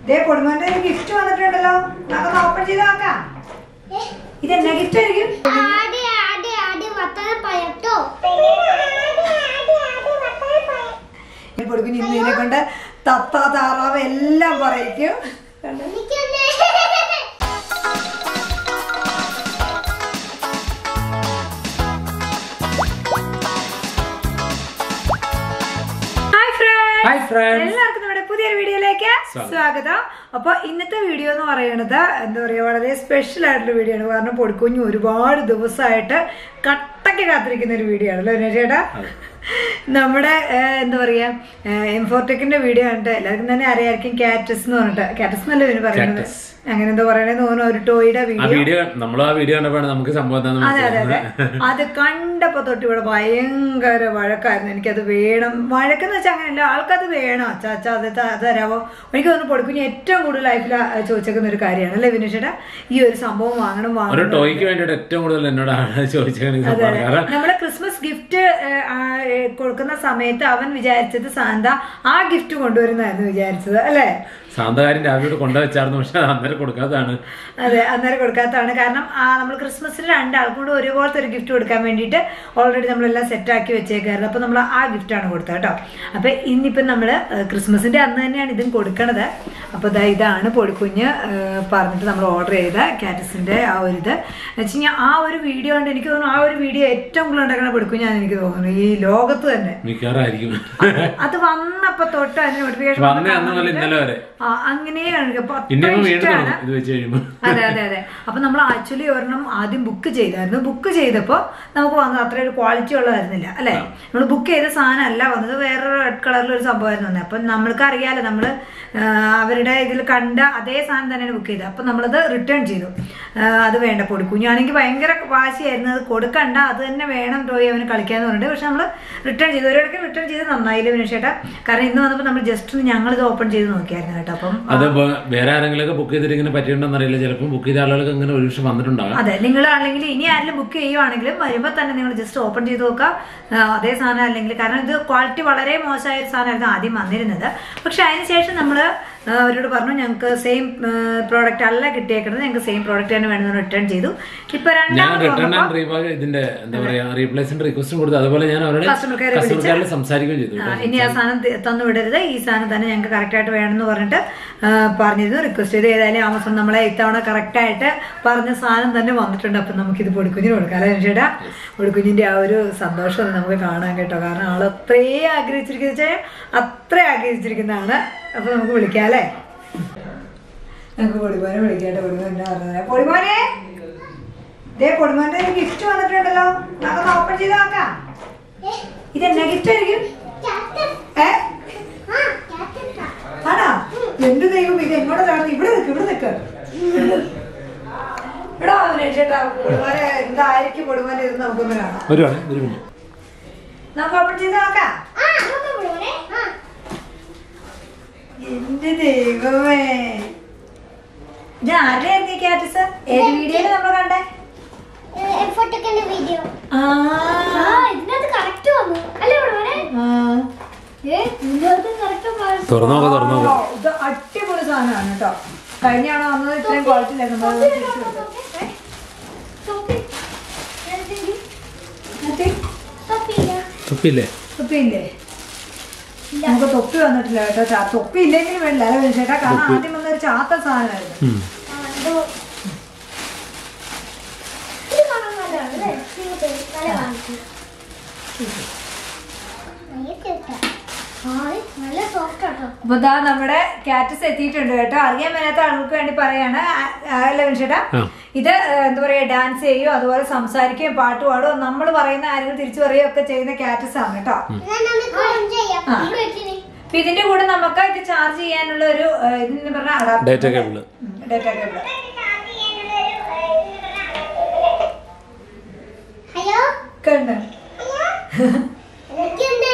ദേ പൊടുമോന്റെ ഒരു ഗിഫ്റ്റ് വന്നിട്ടുണ്ടല്ലോ നമുക്ക് ഓപ്പൺ ചെയ്ത് നോക്കാം ഇതെന്നാ ഗിഫ്റ്റ് ആയിരിക്കും ആടി ആടി ആടി വത്തന പഴട്ടോ ഈ പൊടുക്കുഞ്ഞ് ഇന്ന് ഇതിനെ കൊണ്ട് തത്ത താറാവ് എല്ലാം പറയിക്കും കണ്ടോ? എനിക്കല്ലേ ഹായ് ഫ്രണ്ട്സ് ഹായ് ഫ്രണ്ട്സ് എല്ലാവർക്കും നമ്മുടെ പുതിയൊരു വീഡിയോയിലേക്ക് സ്വാഗതം. സ്വാഗതം അപ്പൊ ഇന്നത്തെ വീഡിയോ എന്ന് പറയുന്നത് എന്താ പറയാ വളരെ സ്പെഷ്യൽ ആയിട്ടുള്ള വീഡിയോ ആണ് കാരണം പൊടിക്കുഞ്ഞ് ഒരുപാട് ദിവസമായിട്ട് കട്ടക്ക് കാത്തിരിക്കുന്ന ഒരു വീഡിയോ ആണല്ലോ വിനോദ് ചേട്ടാ നമ്മുടെ ഏഹ്, എന്താ പറയാ എംഫോർടെക്കിന്റെ വീഡിയോ കണ്ടിട്ട് എല്ലാവർക്കും തന്നെ അറിയായിരിക്കും കാറ്റസ് എന്ന് പറഞ്ഞിട്ട് കാറ്റസ് എന്നല്ലേ ഇവന് പറയുന്നത് Cactus. അങ്ങനെ എന്താ പറയണെന്ന് തോന്നുന്നു ഒരു ടോയുടെ ആ വീഡിയോ വീഡിയോ നമ്മൾ ആ വീഡിയോ കണ്ടപ്പോഴാണ് നമുക്ക് സംഭവം എന്താണെന്ന് അതെ അതെ അതെ മനസ്സിലായത്. അത് കണ്ടപ്പോ തൊട്ട് ഇവിടെ ഭയങ്കര വഴക്കായിരുന്നു എനിക്കത് വേണം വഴക്കെന്ന് വെച്ചാൽ അങ്ങനെയല്ല ആൾക്കത് വേണം അച്ഛാ അച്ഛാ അത് ത- അത് തരാമോ എനിക്ക് തോന്നുന്നു പൊടിക്കുഞ്ഞ് ഏറ്റവും കൂടുതൽ ലൈഫിൽ ചോദിച്ചേക്കുന്ന ഒരു കാര്യമാണ് അല്ലേ വിനീഷേട്ടാ ഈ ഒരു സംഭവം വാങ്ങണം ഒരു വാങ്ങണം ടോയ്ക്ക് വേണ്ടിയിട്ട് ഏറ്റവും കൂടുതൽ എന്നോടാണ് ചോദിച്ചത് ഈ സംഭവം കാരണം നമ്മള് ക്രിസ്മസ് ഗിഫ്റ്റ് കൊടുക്കുന്ന സമയത്ത് അവൻ വിചാരിച്ചത് സാന്ത ആ ഗിഫ്റ്റ് കൊണ്ടുവരുന്നായിരുന്നു വിചാരിച്ചത് അല്ലേ സാന്തകാരൻ രാവിലെ കൊണ്ടുവച്ചായിരുന്നു പക്ഷെ അത് അന്നേരം കൊടുക്കാത്തതാണ് അതെ അന്നേരം കൊടുക്കാത്തതാണ് കാരണം നമ്മൾ ക്രിസ്മസിന് രണ്ടാൾക്കും കൂടെ ഒരുപോലത്തെ ഒരു ഗിഫ്റ്റ് കൊടുക്കാൻ വേണ്ടിയിട്ട് ഓൾറെഡി നമ്മളെല്ലാം സെറ്റാക്കി വെച്ചേക്കായിരുന്നു അപ്പോൾ നമ്മൾ ആ ഗിഫ്റ്റാണ് കൊടുത്തത് കേട്ടോ അപ്പോൾ ഇന്നിപ്പം നമ്മൾ ക്രിസ്മസിൻ്റെ അന്ന് തന്നെയാണ് ഇതും കൊടുക്കണത് അപ്പോൾ ഇതാ ഇതാണ് പൊടിക്കുഞ്ഞ് ഏഹ്, പറഞ്ഞിട്ട് നമ്മൾ ഓർഡർ ചെയ്ത കാറ്റസിൻ്റെ ആ ഒരു ഇത് വെച്ച് കഴിഞ്ഞാൽ ആ ഒരു വീഡിയോ കൊണ്ട് എനിക്ക് തോന്നുന്നു ആ ഒരു വീഡിയോ ഏറ്റവും കൂടുതൽ ഉണ്ടാക്കുന്ന പൊടിക്കുഞ്ഞാന്ന് എനിക്ക് തോന്നുന്നു ഈ ലോകത്ത് തന്നെ മിക്കവാറായിരിക്കും അത് വന്നപ്പോൾ തൊട്ട് അതിന് നോട്ടിഫിക്കേഷൻ വന്നേ അന്ന് മുതൽ ഇന്നലെ വരെ ആ അങ്ങനെയാണ് അപ്പൊ അത്ര ഇനിയിപ്പോ വീണ്ടും ഇഷ്ടമാണ് തുടങ്ങും ഇത് വെച്ച് കഴിയുമ്പോ അതെ അതെ അതെ അപ്പൊ നമ്മൾ ആക്ച്വലി ഒരെണ്ണം ആദ്യം ബുക്ക് ചെയ്തായിരുന്നു ബുക്ക് ചെയ്തപ്പോൾ നമുക്ക് വന്നത് അത്ര ഒരു ക്വാളിറ്റി ഉള്ളതായിരുന്നില്ല അല്ലെ നമ്മൾ ബുക്ക് ചെയ്ത സാധനം അല്ല വന്നത് വേറൊരു റെഡ് കളറിൽ ഒരു സംഭവമായിരുന്നു വന്നത് അപ്പം നമ്മൾക്ക് അറിയാലോ നമ്മൾ അവരുടെ ഇതിൽ കണ്ട അതേ സാധനം തന്നെയാണ് ബുക്ക് ചെയ്തത് അപ്പം നമ്മളത് റിട്ടേൺ ചെയ്തു ആ, അത് വേണ്ട പൊടി കുഞ്ഞാണെങ്കിൽ ഭയങ്കര വാശിയായിരുന്നു അത് കൊടുക്കണ്ട അത് തന്നെ വേണം ടോയ് അവന് കളിക്കാന്ന് പറഞ്ഞിട്ട് പക്ഷെ നമ്മൾ റിട്ടേൺ ചെയ്തു ഒരിടയ്ക്ക് റിട്ടേൺ ചെയ്ത് നന്നായില്ല വിനേഷേട്ടാ കാരണം ഇന്ന് വന്നപ്പോൾ നമ്മൾ ജസ്റ്റ് ഒന്ന് ഞങ്ങളിത് ഓപ്പൺ ചെയ്ത് നോക്കിയായിരുന്നു കേട്ടോ അപ്പം അത് വേ- വേറെ ആരെങ്കിലും ബുക്ക് ചെയ്തിട്ട് ഇങ്ങനെ പറ്റിയിട്ടുണ്ടെന്ന് അറിയില്ല ചിലപ്പോൾ ബുക്ക് ചെയ്ത ആളുകൾക്ക് അങ്ങനെ ഒരു പക്ഷെ വന്നിട്ടുണ്ടാകാം അതെ നിങ്ങളാണെങ്കിൽ ഇനി ആരെങ്കിലും ബുക്ക് ചെയ്യുവാണെങ്കിലും വരുമ്പോൾ തന്നെ നിങ്ങൾ ജസ്റ്റ് ഓപ്പൺ ചെയ്ത് നോക്കുക ആ, അതേ സാധനം അല്ലെങ്കിൽ കാരണം ഇത് ക്വാളിറ്റി വളരെ മോശമായ ഒരു സാധനമായിരുന്നു ആദ്യം വന്നിരുന്നത് പക്ഷെ അതിനുശേഷം നമ്മൾ അവരോട് പറഞ്ഞു ഞങ്ങൾക്ക് സെയിം പ്രോഡക്റ്റ് അല്ല കിട്ടിയേക്കുന്നത് ഞങ്ങൾക്ക് സെയിം പ്രോഡക്റ്റ് തന്നെ വേണമെന്ന് റിട്ടേൺ ചെയ്തു ഇപ്പൊ ഞാൻ രണ്ടാമത് റിട്ടേൺ ആൻഡ് റീബാക്ക് ഇതിന്റെ എന്താ പറയാ റീപ്ലേസിന്റെ റിക്വസ്റ്റും കൊടുത്തു അതുപോലെ ഞാൻ അവരുടെ Customer care കസ്റ്റമർ വിളിച്ച് കെയറിൽ സംസാരിക്കുകയും ചെയ്തു ആ, ഇനി ആ സാധനം തി- തന്നു വിടരുത് ഈ സാധനം തന്നെ ഞങ്ങൾക്ക് കറക്റ്റ് ആയിട്ട് വേണമെന്ന് പറഞ്ഞിട്ട് ആ, പറഞ്ഞിരുന്നു റിക്വസ്റ്റ് ചെയ്ത് ഏതായാലും ആമസോൺ നമ്മളെ ഇത്തവണ കറക്റ്റ് ആയിട്ട് പറഞ്ഞ സാധനം തന്നെ വന്നിട്ടുണ്ട് അപ്പം നമുക്കിത് പൊടിക്കുഞ്ഞിന് കൊടുക്കാം അല്ലേ ചേട്ടാ പൊടിക്കുഞ്ഞിന്റെ ആ ഒരു സന്തോഷം ഒന്ന് നമുക്ക് കാണാൻ കേട്ടോ കാരണം ആൾ അത്രയും ആഗ്രഹിച്ചിരിക്കുന്ന വെച്ചാൽ അത്ര ആഗ്രഹിച്ചിരിക്കുന്നതാണ് അപ്പൊ നമുക്ക് വിളിക്കാം അല്ലേ നമുക്ക് പൊടിമോനെ വിളിക്കാട്ടെ പൊടിമോൻ എന്നാ പറഞ്ഞത് പൊടിമോനെ ദേ പൊടിമോന്റെ ഒരു ഗിഫ്റ്റ് വന്നിട്ടുണ്ടല്ലോ നമുക്ക് ഓപ്പൺ ചെയ്ത് നോക്കാം ഇതെന്നാ ഗിഫ്റ്റ് ആയിരിക്കും ഏ ആ കാറ്റക്കാ ആണോ എന്ത് ദൈവം ഇത് എങ്ങോട്ടാണ് ഇവിടെ നിൽക്ക് ഇവിടെ നിൽക്ക് എടാ ചേട്ടാ പൊടുമാനെ എന്തായിരിക്കും പൊടുമാനെ ഇത് നമുക്കൊന്ന് കാണാം വരുവാണ് ഒരു മിനിറ്റ് നമുക്ക് ഓപ്പൺ ചെയ്ത് നോക്കാം ആ നമുക്ക് പോരെ ആ എന്റെ ദൈവമേ ഇത് ആരുടെയായിരുന്നു ഈ ക്യാറ്റസ് ഏത് വീഡിയോയില് നമ്മൾ കണ്ടേ എഫോട്ടൊക്കെ വീഡിയോ ആ ആ ഇതിനകത്ത് കറക്റ്റ് വന്നു അല്ലേ ഇവിടെ ആ. ഏ ഇതിനകത്ത് കറക്റ്റ് തുറന്നു നോക്കാം തുറന്നു നോക്കാം ഓ, ഇത് അടിപൊളി സാധനമാണ് കേട്ടോ കഴിഞ്ഞാണോ വന്നത് ഇത്രയും ക്വാളിറ്റി ഇല്ലായിരുന്നു നമ്മൾ തിരിച്ചു കൊടുത്തു. എന്നിട്ട് തുപ്പില്ലേ തൊപ്പിയില്ലേ നമുക്ക് തൊപ്പി വന്നിട്ടില്ല കേട്ടോ ചാ- തൊപ്പി ഇല്ലെങ്കിലും വേണ്ടില്ല അല്ല ചേട്ടാ കാരണം ആദ്യം വന്ന ഒരു ചാത്ത സാധനമായിരുന്നു ഉം. ഇത് കാണാൻ നല്ലതാണല്ലേ നിങ്ങൾക്ക് നല്ല വാങ്ങിച്ചു നല്ല സോഫ്റ്റ് ആട്ടോ അപ്പൊ ഇതാ നമ്മുടെ കാറ്റസ് എത്തിയിട്ടുണ്ട് കേട്ടോ അറിയാൻ മേലാത്ത ആളുകൾക്ക് വേണ്ടി പറയാണ് ആ- ആ, അല്ല വിനിഷേട്ടാ ആ. ഇത് ഏ, എന്താ പറയാ ഡാൻസ് ചെയ്യുകയോ അതുപോലെ സംസാരിക്കുകയും പാട്ട് പാടുകയോ നമ്മൾ പറയുന്ന ആരെങ്കിലും തിരിച്ചു പറയുകയോ ഒക്കെ ചെയ്യുന്ന കാറ്റസ് ആണ് കേട്ടോ എന്നാ നമുക്ക് ഓൺ ചെയ്യാം ആ. ഇവിടെ വെച്ചിനി അപ്പൊ ഇതിന്റെ കൂടെ നമുക്ക് ഇത് ചാർജ് ചെയ്യാനുള്ള ഒരു ഏ, ഇതിന് പറഞ്ഞ data cable data cable hello കണ്ട് എനിക്കുണ്ട്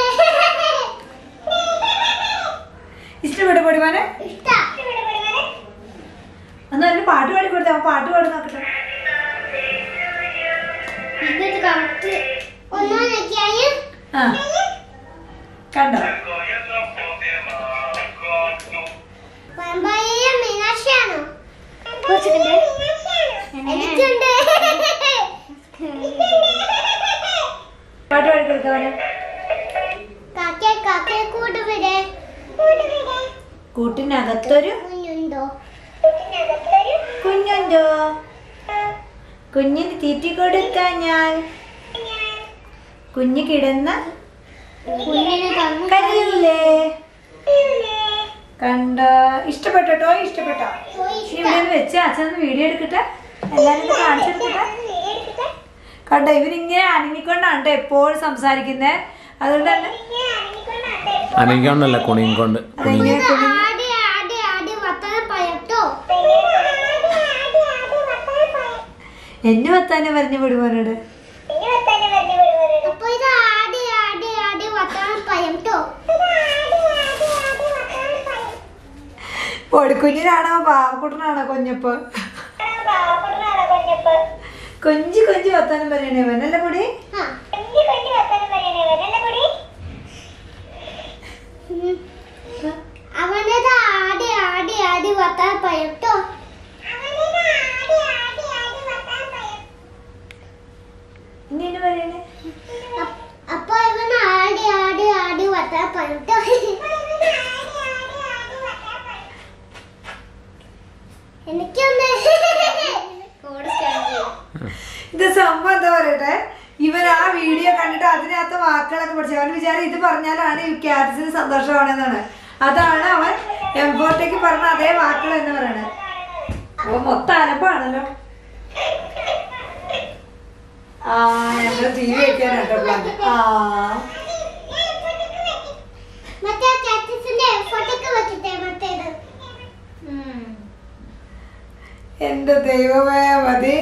ഇഷ്ടപ്പെട്ടു പൊടിമാനെ ഇഷ്ടാ എന്നാ ഒരു പാട്ട് പാടി കൊടുത്തേ അവൻ പാട്ട് പാടി നോക്കട്ടെ ഇതിനകത്ത് കറക്റ്റ് ഒന്നാം നോക്കിയാല് ആ കണ്ടോ വമ്പയ കൊടുക്കവന് കാക്കേ കാക്കേ കൂട്ടുവിടെ കൂട്ടുവിടെ കൂട്ടിനകത്തൊരു കുഞ്ഞുണ്ടോ കുഞ്ഞുണ്ടോ കുഞ്ഞിന് തീറ്റി കൊടുക്കാൻ ഞാൻ കുഞ്ഞ് കിടന്ന് കുഞ്ഞിന് തന്നു കരയില്ലേ കണ്ട ഇഷ്ടപ്പെട്ടോ ടോയ് ഇഷ്ടപ്പെട്ടോ ഇനി ഇവിടെ ഒന്ന് വെച്ച് അച്ഛനൊന്ന് വീഡിയോ എടുക്കട്ടെ എല്ലാരും ഒന്ന് കാണിച്ചെടുക്കട്ടെ കണ്ട ഇവരിങ്ങനെ അനങ്ങിക്കൊണ്ടാണ് ട്ടോ എപ്പോഴും സംസാരിക്കുന്നത് അതുകൊണ്ട് തന്നെ അനങ്ങിക്കൊണ്ടല്ല കുണിയും കൊണ്ട് കുണിയും അതിങ്ങനെ കുഞ്ഞി- ആടി ആടി ആടി വത്തന പയട്ടോ എന്നെ വത്താനെ പറഞ്ഞു വിടുവാനോട് അപ്പൊ ഇത് ആടി ആടി ആടി വത്തന പയട്ടോ പൊടിക്കുഞ്ഞിനാണോ പാവക്കുട്ടനാണോ കുഞ്ഞപ്പ് കൊഞ്ചി കൊഞ്ചി വത്താനം പറയണേ ഇവനല്ലേ പൊടി ആ ഉം. അവനത് ആടി ആടി ആടി വത്താൻ പയട്ടോ ഇനി എന്നെ പറയണേ അപ്പൊ ഇവൻ ആടി ആടി ആടി വത്താൻ പയട്ടോ എനിക്കൊന്ന് കോഡ് സ്കാൻ ചെയ്യാം ഇത് സംഭവം എന്താ പറയട്ടെ ഇവൻ ആ വീഡിയോ കണ്ടിട്ട് അതിനകത്ത് വാക്കുകളൊക്കെ പഠിച്ചു അവൻ വിചാരം ഇത് പറഞ്ഞാലാണ് ഈ ക്യാറ്റ്സിന് സന്തോഷമാണെന്നാണ് അതാണ് അവൻ എംബോട്ടേക്ക് പറഞ്ഞ അതേ വാക്കുകൾ എന്ന് പറയണത് അപ്പൊ മൊത്തം അലമ്പാണല്ലോ ആ ഞങ്ങള് ടി വി വെക്കാനാട്ടോ പ്ലാൻ ആ മറ്റേ കാറ്റസിന്റെ ഫോട്ടോക്ക് വെച്ചിട്ടേ മറ്റേത് എന്റെ ദൈവമേ മതി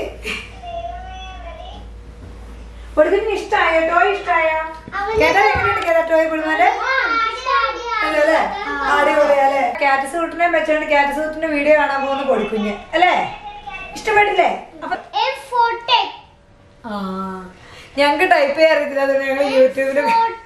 കൊടുക്കുന്ന ഇഷ്ടായോ ടോയ് ഇഷ്ടായോ കേട്ടോ എങ്ങനെയുണ്ട് കേട്ടോ ടോയ് കൊടുത്താല് അല്ലേ അടിപൊളിയല്ലേ കാറ്റസ് കുട്ടിനെ വെച്ചോണ്ട് കാറ്റസ് കുട്ടിന്റെ വീഡിയോ കാണാൻ പോകുന്ന പൊടിക്കുഞ്ഞ് അല്ലേ ഇഷ്ടപ്പെട്ടില്ലേ അപ്പൊ ആ ഞങ്ങക്ക് ടൈപ്പ് ചെയ്യാൻ അറിയത്തില്ല അതുകൊണ്ട് ഞങ്ങൾ യൂട്യൂബില്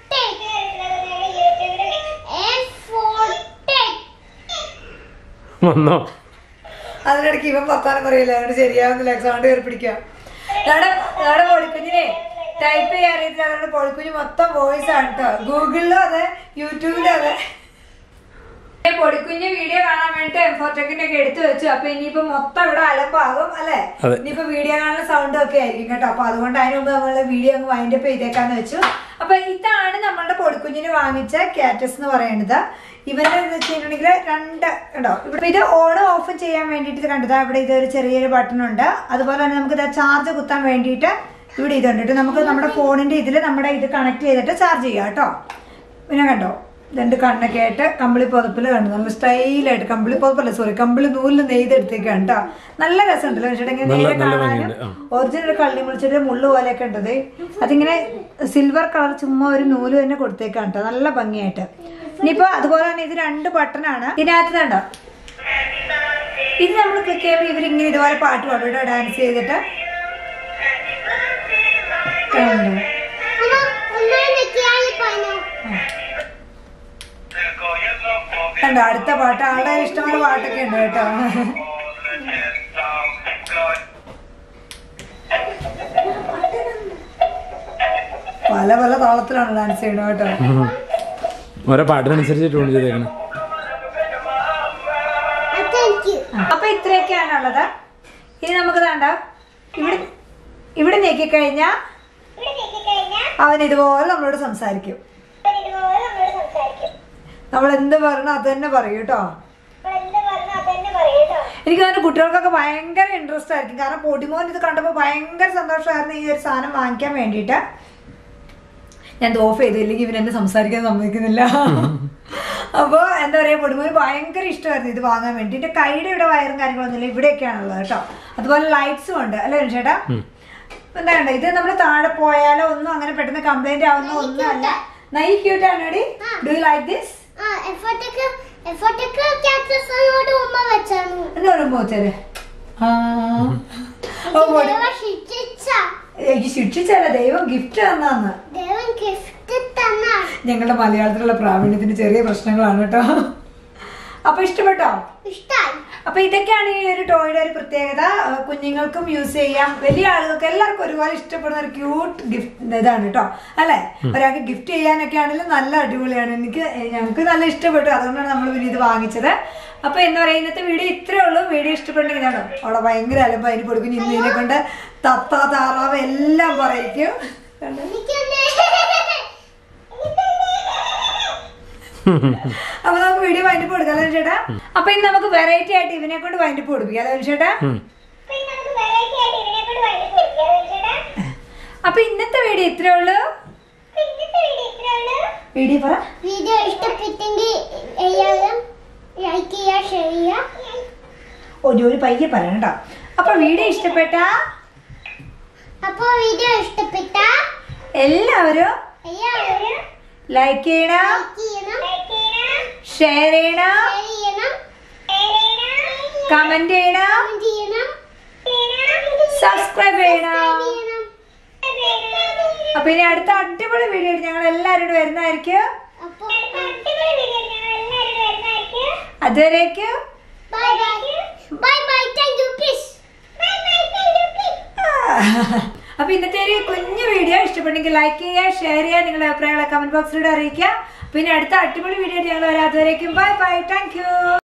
വന്നോ അതിനിടയ്ക്ക് ഇവൻ വർത്താനം പറയില്ല അതുകൊണ്ട് ശരിയാവുന്നില്ല സൗണ്ട് കയറി പിടിക്കാം ഞങ്ങളുടെ ഞങ്ങളുടെ പൊടിക്കുഞ്ഞിനെ ടൈപ്പ് ചെയ്യാൻ അറിയത്തില്ല അതുകൊണ്ട് പൊടിക്കുഞ്ഞ് മൊത്തം വോയിസ് ആണ് കേട്ടോ ഗൂഗിളിലും അതെ യൂട്യൂബിലും അതെ ഏ, പൊടിക്കുഞ്ഞ് വീഡിയോ കാണാൻ വേണ്ടിട്ട് എംഫോർടെക്കിന്റെ ഒക്കെ എടുത്തു വെച്ചു അപ്പൊ ഇനിയിപ്പോ മൊത്തം ഇവിടെ അലമ്പാകും അല്ലെ അതെ. ഇനിയിപ്പോ വീഡിയോ കാണുന്ന സൗണ്ട് ഒക്കെ ആയിരിക്കും കേട്ടോ അപ്പൊ അതുകൊണ്ട് അതിന് മുമ്പ് നമ്മള് വീഡിയോ അങ്ങ് വൈൻഡ് അപ്പ് ചെയ്തേക്കാന്ന് വെച്ചു അപ്പൊ ഇതാണ് നമ്മളുടെ പൊടിക്കുഞ്ഞിന് വാങ്ങിച്ച കാറ്റസ് എന്ന് പറയുന്നത് ഇവരുടെ എന്ന് വെച്ചിട്ടുണ്ടെങ്കിൽ രണ്ട് ഉണ്ടോ ഇവിടെ ഇത് ഓൺ ഓഫ് ചെയ്യാൻ വേണ്ടിയിട്ട് ഇത് കണ്ടതാ ഇവിടെ ഇതൊരു ചെറിയൊരു ബട്ടൺ ഉണ്ട് അതുപോലെ തന്നെ നമുക്ക് ഇത് ചാർജ് കുത്താൻ വേണ്ടിയിട്ട് ഇവിടെ ഇതുണ്ട് ട്ടോ. നമുക്ക് നമ്മുടെ ഫോണിന്റെ ഇതിൽ നമ്മുടെ ഇത് കണക്ട് ചെയ്തിട്ട് ചാർജ് ചെയ്യാം കേട്ടോ പിന്നെ കണ്ടോ രണ്ട് കണ്ണൊക്കെ ആയിട്ട് കമ്പിളി പുതപ്പിൽ കണ്ടു നല്ല സ്റ്റൈലായിട്ട് കമ്പിളി പുതപ്പല്ല സോറി കമ്പിളി നൂലിൽ നെയ്തെടുത്തേക്കാണ് കേട്ടോ നല്ല രസമുണ്ടല്ലോ വെച്ചിട്ടുണ്ടെങ്കിൽ നല്ല- നേരെ നല്ല കാണാനും ഭംഗിയുണ്ട്. ആ. ഒറിജിനൽ കള്ളി മുളിച്ചിട്ട് മുള്ളു പോലെയൊക്കെ ഉണ്ടത് അതിങ്ങനെ സിൽവർ കളർ ചുമ്മാ ഒരു നൂല് തന്നെ കൊടുത്തേക്കാണ് കേട്ടോ നല്ല ഭംഗിയായിട്ട് ഇനിയിപ്പോ അതുപോലെ തന്നെ ഇത് രണ്ട് ബട്ടണാണ് ഇതിനകത്ത് കണ്ടോ ഇത് നമ്മൾ ക്ലിക്ക് ചെയ്യുമ്പോൾ ഇവരിങ്ങനെ ഇതുപോലെ പാട്ട് പാടും കേട്ടോ ഡാൻസ് ചെയ്തിട്ട് കണ്ടോ കണ്ടോ അടുത്ത പാട്ട് ആളുടെ ഇഷ്ടമുള്ള പാട്ടൊക്കെ ഉണ്ട് കേട്ടോ പല പല താളത്തിലാണ് ഡാൻസ് ചെയ്യണത് കേട്ടോ ഓരോ പാട്ടിനനുസരിച്ച് ട്യൂൺ ചെയ്തേക്കണം അതെനിക്ക് അപ്പൊ ഇത്രയൊക്കെയാണുള്ളത് ഇനി നമുക്ക് വേണ്ട ഇവിടെ ഇവിടെ ഞെക്കിക്കഴിഞ്ഞാ അവൻ ഇതുപോലെ നമ്മളോട് സംസാരിക്കും നമ്മൾ എന്ത് പറയണോ അത് തന്നെ പറയും കേട്ടോ എനിക്ക് തോന്നുന്നു കുട്ടികൾക്കൊക്കെ ഭയങ്കര ഇൻട്രസ്റ്റ് ആയിരിക്കും കാരണം പൊടിമോൻ ഇത് കണ്ടപ്പോൾ ഭയങ്കര സന്തോഷമായിരുന്നു ഈ ഒരു സാധനം വാങ്ങിക്കാൻ വേണ്ടിയിട്ട് ഞാൻ ഇത് ഓഫ് ചെയ്തില്ലെങ്കിൽ ഇവൻ എന്നെ സംസാരിക്കാൻ സമ്മതിക്കുന്നില്ല അപ്പോൾ എന്താ പറയുക പൊടിമോന് ഭയങ്കര ഇഷ്ടമായിരുന്നു ഇത് വാങ്ങാൻ വേണ്ടി എൻ്റെ കൈയുടെ ഇവിടെ വയറും കാര്യങ്ങളൊന്നുമില്ല ഇവിടെയൊക്കെയാണുള്ളത് കേട്ടോ അതുപോലെ ലൈറ്റ്സും ഉണ്ട് അല്ലേ ചേട്ടാ എന്താ കണ്ടോ ഇത് നമ്മൾ താഴെ പോയാലോ ഒന്നും അങ്ങനെ പെട്ടെന്ന് കംപ്ലൈന്റ് ആവുന്ന ഒന്നുമല്ല നൈ ക്യൂട്ടാണ് ഡു യു ലൈക്ക് ദിസ് ആ എഫോട്ടൊക്കെ എഫോട്ടൊക്കെ ക്യാപ്റ്റസോട് ഉമ്മ വെച്ചാണ് എന്ന് പറയുമ്പോ ചേരെ ആ ഓ പൊടി ദൈവം ശിക്ഷിച്ച എനിക്ക് ശിക്ഷിച്ചല്ല ദൈവം ഗിഫ്റ്റ് തന്നാന്ന് ദൈവം ഗിഫ്റ്റ് തന്ന ഞങ്ങളുടെ മലയാളത്തിലുള്ള പ്രാവീണ്യത്തിന് ചെറിയ പ്രശ്നങ്ങളാണ് കേട്ടോ അപ്പൊ ഇഷ്ടപ്പെട്ടോ ഇഷ്ടായി അപ്പൊ ഇതൊക്കെയാണ് ഈ ഒരു ടോയുടെ ഒരു പ്രത്യേകത ആ, കുഞ്ഞുങ്ങൾക്കും യൂസ് ചെയ്യാം വലിയ ആളുകൾക്ക് എല്ലാവർക്കും ഒരുപാട് ഇഷ്ടപ്പെടുന്ന ഒരു ക്യൂട്ട് ഗിഫ്റ്റ് ഇതാണ് കേട്ടോ അല്ലെ ഒരാൾക്ക് ഗിഫ്റ്റ് ചെയ്യാനൊക്കെ ആണെങ്കിലും നല്ല അടിപൊളിയാണ് എനിക്ക് എ, ഞങ്ങൾക്ക് നല്ല ഇഷ്ടപ്പെട്ടു അതുകൊണ്ടാണ് നമ്മൾ പിന്നെ ഇത് വാങ്ങിച്ചത് അപ്പൊ എന്താ പറയാ ഇന്നത്തെ വീഡിയോ ഇത്രേ ഉള്ളൂ വീഡിയോ ഇഷ്ടപ്പെട്ടെങ്കിൽ ഇതാണ് അവളെ ഭയങ്കര അലമ്പ അതിന് കൊടുക്കും ഇന്ന് ഇതിനെ കൊണ്ട് തത്ത താറാവ് എല്ലാം പറയിക്കും കണ്ടോ? എനിക്കൊന്ന് അപ്പൊ നമുക്ക് വീഡിയോ വൈൻഡപ്പ് കൊടുക്കാം അല്ലേ ചേട്ടാ അപ്പൊ ഇന്ന് നമുക്ക് വെറൈറ്റി ആയിട്ട് ഇവനെ കൊണ്ട് വൈൻഡപ്പ് കൊടുപ്പിക്കാം അല്ലേ ചേട്ടാ പിന്നെ നമുക്ക് വെറൈറ്റി ആയിട്ട് ഇതിനെ കൊണ്ട് വണ്ടി കൊടുക്കാം ചേട്ടാ അപ്പൊ ഇന്നത്തെ വീഡിയോ ഇത്രേ ഉള്ളൂ ഇന്നത്തെ വീഡിയോ ഇത്രേ ഉള്ളൂ വീഡിയോ പറ വീഡിയോ ഇഷ്ടപ്പെട്ടെങ്കിൽ എല്ലാവരും ലൈക്ക് ചെയ്യുക ഷെയർ ചെയ്യുക ഒരു ഒരു പയ്യെ പറയണം കേട്ടോ അപ്പൊ വീഡിയോ ഇഷ്ടപ്പെട്ട അപ്പോൾ വീഡിയോ ഇഷ്ടപ്പെട്ട എല്ലാവരും എല്ലാവരും ലൈക്ക് ചെയ്യണം ലൈക്ക് ചെയ്യണം ലൈക്ക് ചെയ്യണം ഷെയർ ചെയ്യണം ഷെയർ ചെയ്യണം കമന്റ് ചെയ്യണം കമന്റ് ചെയ്യണം സബ്സ്ക്രൈബ് ചെയ്യണം ചെയ്യണം അപ്പൊ ഇനി അടുത്ത അടിപൊളി വീഡിയോ ആയിട്ട് ഞങ്ങൾ എല്ലാവരും കൂടെ വരുന്നതായിരിക്കും അപ്പോൾ അടിപൊളി വീഡിയോ ഞങ്ങൾ എല്ലാവരും വരുന്നതായിരിക്കും അതുവരേക്കും bye bye bye bye thank you please bye bye thank you please അപ്പൊ ഇന്നത്തെ ഒരു കുഞ്ഞു വീഡിയോ ഇഷ്ടപ്പെട്ടെങ്കിൽ ലൈക്ക് ചെയ്യുക ഷെയർ ചെയ്യുക നിങ്ങളുടെ അഭിപ്രായങ്ങളെ കമന്റ് ബോക്സിലൂടെ അറിയിക്കുക പിന്നെ അടുത്ത അടിപൊളി വീഡിയോ ഞങ്ങൾ വരാത്തവരേക്കും ബൈ ബൈ താങ്ക് യു